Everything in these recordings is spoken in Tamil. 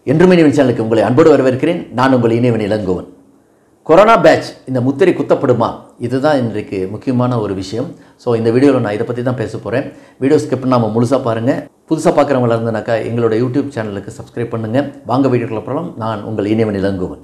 என்றும் இனிவன் சேனலுக்கு உங்களை அன்போடு வரவேற்கிறேன் நான் உங்கள் இனிவன் இளங்கோவன் கொரோனா பேட்ச் இந்த முத்திரை குத்தப்படுமா இதுதான் இன்றைக்கு முக்கியமான ஒரு விஷயம் ஸோ இந்த வீடியோவில் நான் இதை பற்றி தான் பேச போகிறேன் வீடியோ ஸ்கிப் நம்ம முழுசாக பாருங்கள் புதுசாக பார்க்குறவங்களா இருந்தனாக்கா எங்களோட யூடியூப் சேனலுக்கு சப்ஸ்கிரைப் பண்ணுங்கள் வாங்க வீடியோக்குள்ள போகலாம் நான் உங்கள் இனிவன் இளங்கோவன்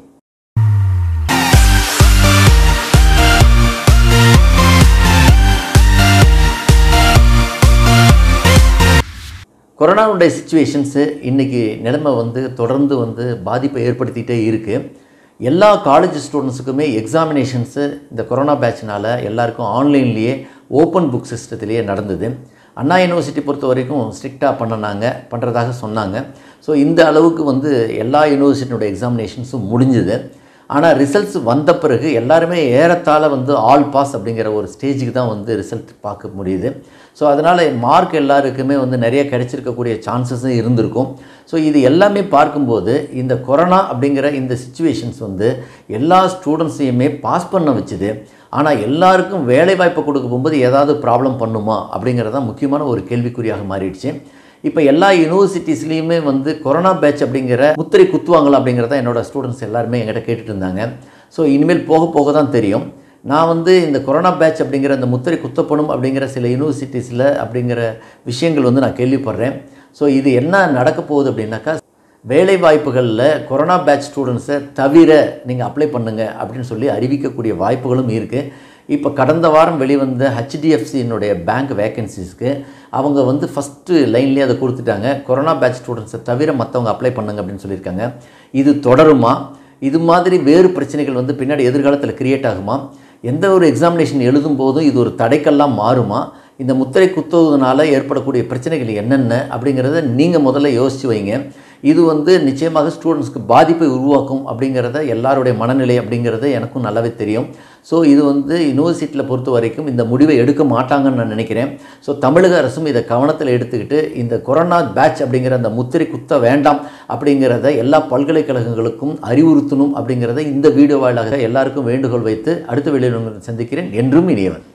கொரோனாவுடைய சுச்சுவேஷன்ஸு இன்றைக்கி நிலைமை வந்து தொடர்ந்து வந்து பாதிப்பை ஏற்படுத்திகிட்டே இருக்குது எல்லா காலேஜ் ஸ்டூடெண்ட்ஸுக்குமே எக்ஸாமினேஷன்ஸு இந்த கொரோனா பேட்ச்னால் எல்லாருக்கும் ஆன்லைன்லேயே ஓப்பன் புக் சிஸ்டத்திலேயே நடந்தது அண்ணா யூனிவர்சிட்டி பொறுத்த வரைக்கும் ஸ்ட்ரிக்டாக பண்ணினாங்க பண்ணுறதாக சொன்னாங்க ஸோ இந்த அளவுக்கு வந்து எல்லா யூனிவர்சிட்டியோட எக்ஸாமினேஷன்ஸும் முடிஞ்சுது ஆனால் ரிசல்ட்ஸ் வந்த பிறகு எல்லாருமே ஏறத்தாழ வந்து ஆல் பாஸ் அப்படிங்கிற ஒரு ஸ்டேஜுக்கு தான் வந்து ரிசல்ட் பார்க்க முடியுது ஸோ அதனால் மார்க் எல்லாருக்குமே வந்து நிறைய கிடைச்சிருக்கக்கூடிய சான்சஸும் இருந்திருக்கும் ஸோ இது எல்லாமே பார்க்கும்போது இந்த கொரோனா அப்படிங்கிற இந்த சுச்சுவேஷன்ஸ் வந்து எல்லா ஸ்டூடெண்ட்ஸையுமே பாஸ் பண்ண வச்சுது ஆனால் எல்லாருக்கும் வேலை வாய்ப்பை கொடுக்க போகும்போது ஏதாவது ப்ராப்ளம் பண்ணுமா அப்படிங்கிறது தான் முக்கியமான ஒரு கேள்விக்குறியாக மாறிடுச்சு இப்போ எல்லா யூனிவர்சிட்டிஸ்லேயுமே வந்து கொரோனா பேட்ச் அப்படிங்கிற முத்திரை குத்துவாங்களா அப்படிங்கிறத என்னோட ஸ்டூடெண்ட்ஸ் எல்லாருமே என்கிட்ட கேட்டுட்டு இருந்தாங்க ஸோ இனிமேல் போக போக தான் தெரியும் நான் வந்து இந்த கொரோனா பேட்ச் அப்படிங்கிற அந்த முத்திரை குத்தப்படும் அப்படிங்கிற சில யூனிவர்சிட்டிஸில் அப்படிங்கிற விஷயங்கள் வந்து நான் கேள்விப்படுறேன் ஸோ இது என்ன நடக்க போகுது அப்படின்னாக்கா வேலை வாய்ப்புகளில் கொரோனா பேட்ச் ஸ்டூடெண்ட்ஸை தவிர நீங்கள் அப்ளை பண்ணுங்கள் அப்படின்னு சொல்லி அறிவிக்கக்கூடிய வாய்ப்புகளும் இருக்குது இப்போ கடந்த வாரம் வெளிவந்த ஹெச்டிஎஃப்சியினுடைய பேங்க் வேக்கன்சிஸ்க்கு அவங்க வந்து ஃபஸ்ட்டு லைன்லேயே அதை கொடுத்துட்டாங்க கொரோனா பேட்ச் ஸ்டூடெண்ட்ஸை தவிர மற்றவங்க அப்ளை பண்ணுங்க அப்படின்னு சொல்லியிருக்காங்க இது தொடருமா இது மாதிரி வேறு பிரச்சனைகள் வந்து பின்னாடி எதிர்காலத்தில் கிரியேட் ஆகுமா எந்த ஒரு எக்ஸாமினேஷன் எழுதும் போதும் இது ஒரு தடைக்கெல்லாம் மாறுமா இந்த முத்திரை குத்துவதனால ஏற்படக்கூடிய பிரச்சனைகள் என்னென்ன அப்படிங்கிறத நீங்கள் முதல்ல யோசித்து வைங்க இது வந்து நிச்சயமாக ஸ்டூடெண்ட்ஸ்க்கு பாதிப்பை உருவாக்கும் அப்படிங்கிறத எல்லாருடைய மனநிலை அப்படிங்கிறது எனக்கும் நல்லாவே தெரியும் ஸோ இது வந்து யூனிவர்சிட்டியில் பொறுத்த வரைக்கும் இந்த முடிவை எடுக்க மாட்டாங்கன்னு நான் நினைக்கிறேன் ஸோ தமிழக அரசும் இதை கவனத்தில் எடுத்துக்கிட்டு இந்த கொரோனா பேட்ச் அப்படிங்கிற அந்த முத்திரை குத்த வேண்டாம் அப்படிங்கிறத எல்லா பல்கலைக்கழகங்களுக்கும் அறிவுறுத்தணும் அப்படிங்கிறத இந்த வீடியோ வாயிலாக எல்லாருக்கும் வேண்டுகோள் வைத்து அடுத்த வீடியோவில் சந்திக்கிறேன் என்றும் இனியவன்